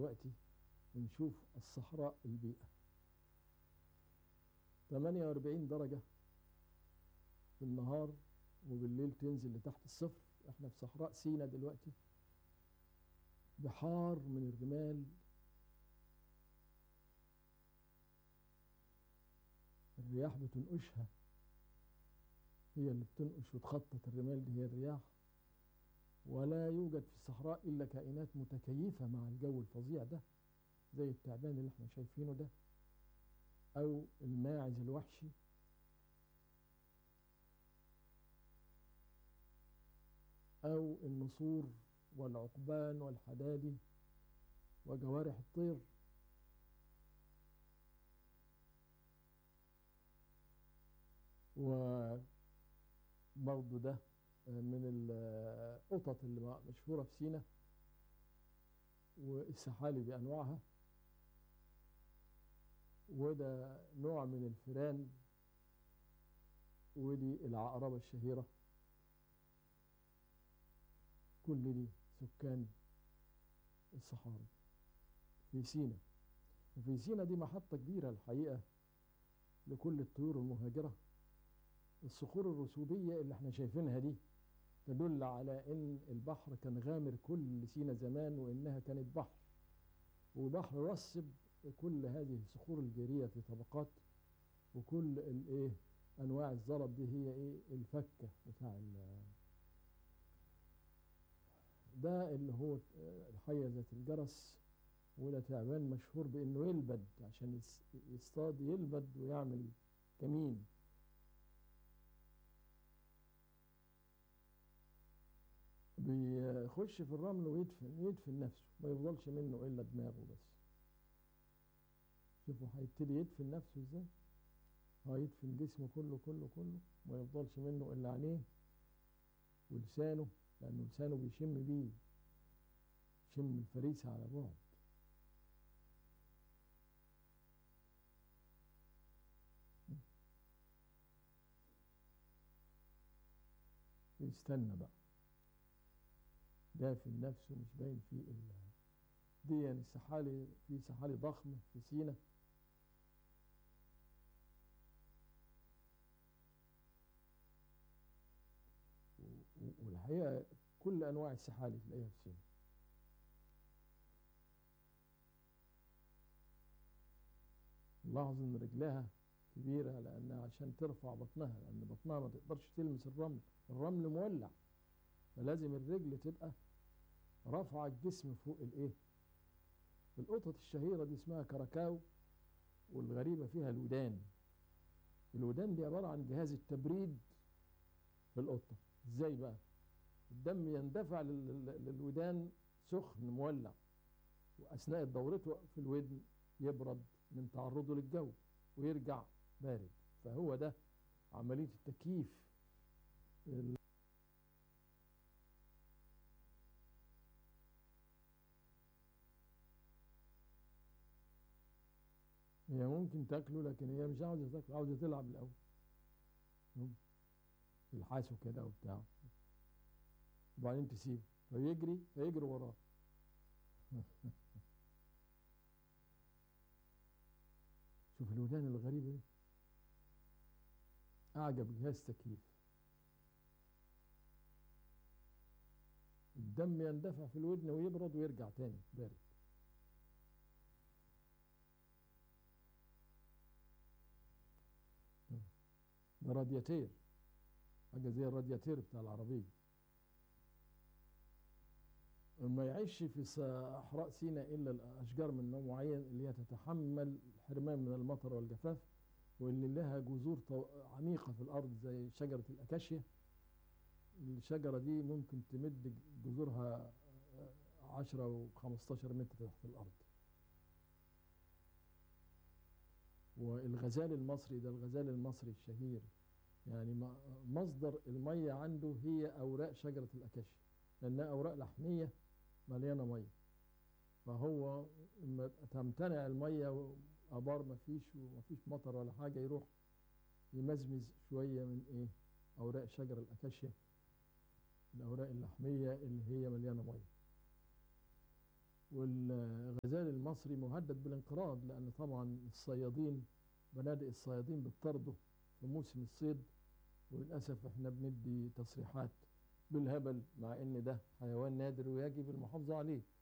دلوقتي ونشوف الصحراء البيئة 48 درجة في النهار وبالليل تنزل لتحت الصفر احنا في صحراء سينا دلوقتي بحار من الرمال الرياح بتنقشها هي اللي بتنقش وتخطط الرمال دي هي الرياح ولا يوجد في الصحراء إلا كائنات متكيفة مع الجو الفظيع ده زي التعبان اللي احنا شايفينه ده أو الماعز الوحشي أو النسور والعقبان والحدادي وجوارح الطير وبرضه ده من القطط اللي مشهورة في سينا والسحالي بأنواعها وده نوع من الفيران ودي العقربة الشهيرة كل دي سكان الصحاري في سينا وفي سينا دي محطة كبيرة الحقيقة لكل الطيور المهاجرة الصخور الرسوبية اللي احنا شايفينها دي تدل على ان البحر كان غامر كل سينا زمان وانها كانت بحر وبحر رسب كل هذه الصخور الجيرية في طبقات وكل الايه انواع الزلط دي هي ايه الفكة بتاع ده اللي هو الحية ذات الجرس وده تعبان مشهور بانه يلبد عشان يصطاد يلبد ويعمل كمين بيخش في الرمل ويدفن يدفن نفسه ما يفضلش منه الا دماغه بس شوفوا هيبتدي يدفن نفسه ازاي هيدفن جسمه كله كله كله ما يفضلش منه الا عينيه ولسانه لانه لسانه بيشم بيه يشم الفريسة على بعد يستنى بقى دافن نفسه مش باين فيه الا دي يعني السحالي في سحالي ضخمة في سينا والحقيقة كل أنواع السحالي تلاقيها في سينا لاحظ إن رجلها كبيرة لأنها عشان ترفع بطنها لأن بطنها ما تقدرش تلمس الرمل الرمل مولع فلازم الرجل تبقى رافعة الجسم فوق الإيه القطط الشهيرة دي اسمها كراكاو والغريبة فيها الودان الودان دي عبارة عن جهاز التبريد في القطة ازاي بقى الدم يندفع للودان سخن مولع وأثناء دورته في الودن يبرد من تعرضه للجو ويرجع بارد فهو ده عملية التكييف هي ممكن تاكله لكن هي مش عاوزة تاكله عاوزة تلعب الأول يلحسه كده وبتاع وبعدين تسيبه فيجري فيجري وراه شوف الودان الغريبة دي أعجب جهاز تكييف الدم يندفع في الودن ويبرد ويرجع تاني بارد ده رادياتير حاجة زي الرادياتير بتاع العربية ما يعيش في صحراء سيناء إلا الأشجار من نوع معين اللي هي تتحمل الحرمان من المطر والجفاف واللي لها جذور عميقة في الأرض زي شجرة الأكاشيا الشجرة دي ممكن تمد جذورها عشرة وخمستاشر متر تحت الأرض والغزال المصري ده الغزال المصري الشهير يعني مصدر المية عنده هي أوراق شجرة الأكاشيا لأنها أوراق لحمية مليانة مية فهو لما تمتنع المية أبار مفيش ومفيش مطر ولا حاجة يروح يمزمز شوية من إيه أوراق شجر الأكاشيا الأوراق اللحمية اللي هي مليانة مية والغزال المصري مهدد بالانقراض لأن طبعا الصيادين بنادق الصيادين بتطرده في موسم الصيد وللأسف احنا بندي تصريحات بالهبل مع ان ده حيوان نادر ويجب المحافظة عليه